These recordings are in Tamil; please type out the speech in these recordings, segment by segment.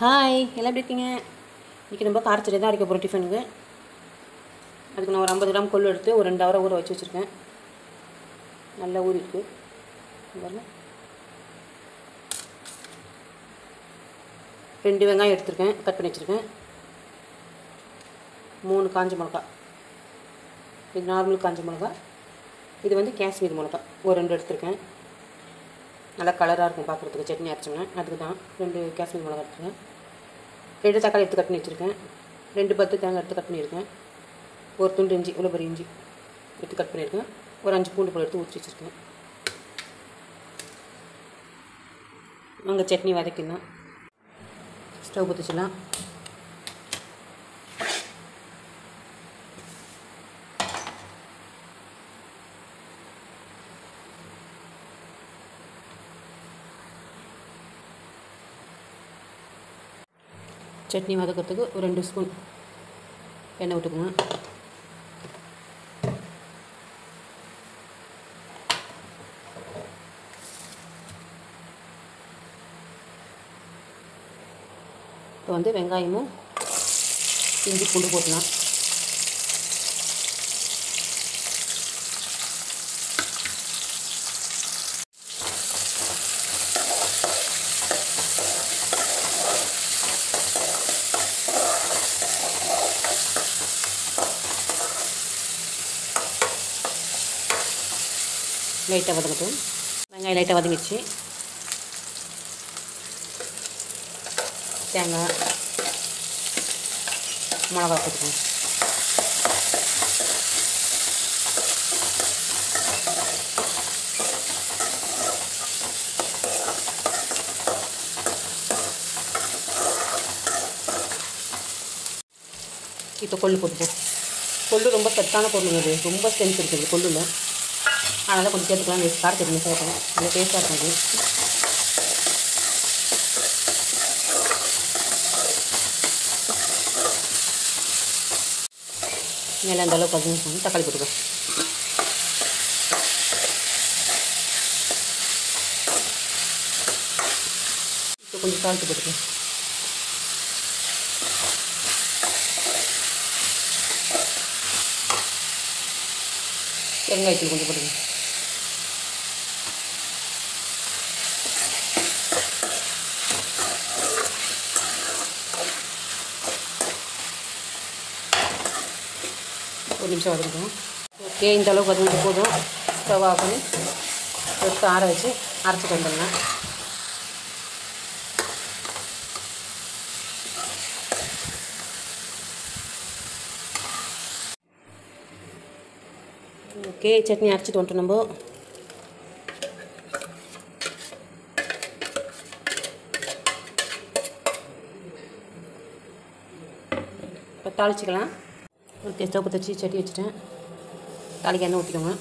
ஹாய் எல்லாம் எப்படி இருக்கீங்க இன்றைக்கி நம்ம காரச்சடி தான் அரைக்க போகிறோம் டிஃபனுக்கு அதுக்கு நான் ஒரு ஐம்பது கிராம் கொள்ளு எடுத்து ஒரு ரெண்டு ஹவரை ஊற வச்சு வச்சுருக்கேன் நல்லா ஊறி இருக்கு இங்க பாருங்க ரெண்டு வெங்காயம் எடுத்திருக்கேன் கட் பண்ணி வச்சுருக்கேன் மூணு காஞ்ச மிளகா இது நார்மல் காஞ்ச மிளகா இது வந்து காஷ்மீர் மிளகா ஒரு ரெண்டு எடுத்திருக்கேன் நல்லா கலராக இருக்கும் பார்க்குறதுக்கு சட்னி அரைச்சோம்னா அதுக்கு தான் ரெண்டு காஷ்மீர் மிளகா எடுத்துருக்கேன் ரெண்டு தக்காளி எடுத்து கட் பண்ணி வச்சுருக்கேன் ரெண்டு பத்து தேங்காய் எடுத்து கட் பண்ணியிருக்கேன் ஒரு துண்டு இஞ்சி இவ்வளோ பெரிய இஞ்சி எடுத்து கட் பண்ணியிருக்கேன் ஒரு அஞ்சு பூண்டு பழம் எடுத்து ஊற்றி வச்சுருக்கேன் அங்கே சட்னி வதக்கிடலாம் ஸ்டவ் பற்றிச்சிடலாம் சட்னி வதக்கிறதுக்கு ஒரு ரெண்டு ஸ்பூன் எண்ணெய் விட்டுக்குங்க இப்போ வந்து வெங்காயமும் இஞ்சி பூண்டு போட்டுக்கலாம் லைட்டாக வதங்கட்டும் வெங்காயம் லைட்டாக வதங்கிடுச்சு தேங்காய் மிளகா போட்டுக்கணும் இப்போ கொள்ளு போட்டுப்போம் கொள்ளு ரொம்ப சத்தான பொருள் அது ரொம்ப ஸ்ட்ரென்த் இருக்குது கொள்ளுல அதனால் கொஞ்சம் சேர்த்துக்கலாம் இந்த கார சட்னி சேர்க்கணும் நல்லா டேஸ்ட்டாக இருக்கும் அது மேலே அந்த அளவுக்கு பதினஞ்சு தக்காளி போட்டுக்கோ இப்போ கொஞ்சம் சால்ட்டு போட்டுக்கோ வெங்காயத்தூள் கொஞ்சம் போட்டுக்கோ ஒரு நிமிஷம் வதக்கிட்டோம் ஓகே இந்த அளவுக்கு வதங்கிட்டு போதும் ஸ்டவ் ஆஃப் பண்ணி எடுத்து ஆற வச்சு அரைச்சிட்டு வந்துடுங்க ஓகே சட்னி அரைச்சிட்டு வந்துட்டோம் நம்ம இப்போ தாளிச்சிக்கலாம் ஓகே ஸ்டவ் பற்ற வச்சு சட்டி வச்சுட்டேன் தாளிக்கு எண்ணெய் ஊற்றிக்கோங்க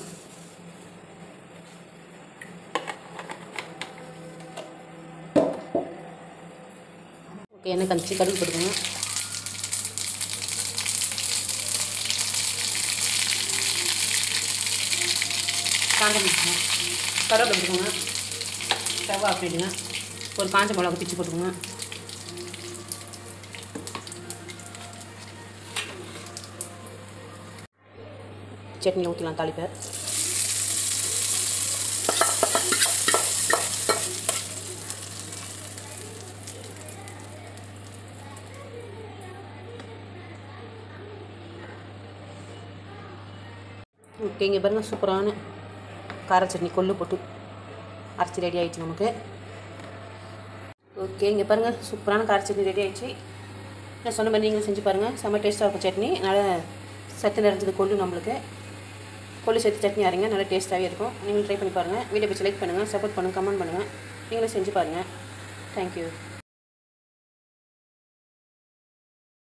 ஓகே எண்ணெய் கஞ்சி கடுகு போட்டுக்கோங்க காஞ்ச மிளகாய் கருவேப்பிலை போட்டுக்கோங்க ஸ்டவ் ஆஃப் பண்ணிவிடுங்க ஒரு காஞ்ச மிளகா பிச்சு போட்டுக்கோங்க சட்னி ஊற்றலாம் தாளிப்பை ஓகே இங்கே பாருங்கள் சூப்பரான கார சட்னி கொள்ளு போட்டு அரைச்சி ரெடி ஆகிடுச்சு நமக்கு ஓகே இங்கே பாருங்கள் சூப்பரான கார சட்னி ரெடி ஆகிடுச்சு நான் சொன்ன மாதிரி நீங்களும் செஞ்சு பாருங்கள் செம்ம டேஸ்ட்டாக இருக்கும் சட்னி அதனால் சத்து நிறைஞ்சது கொள்ளு நம்மளுக்கு கொள்ளு சேர்த்து சட்னி அரைங்க நல்லா டேஸ்ட்டாகவே இருக்கும் நீங்களும் ட்ரை பண்ணி பாருங்கள் வீடியோ பிடிச்சி லைக் பண்ணுங்கள் சப்போர்ட் பண்ணுங்கள் கமெண்ட் பண்ணுங்கள் நீங்களும் செஞ்சு பாருங்கள் தேங்க்யூ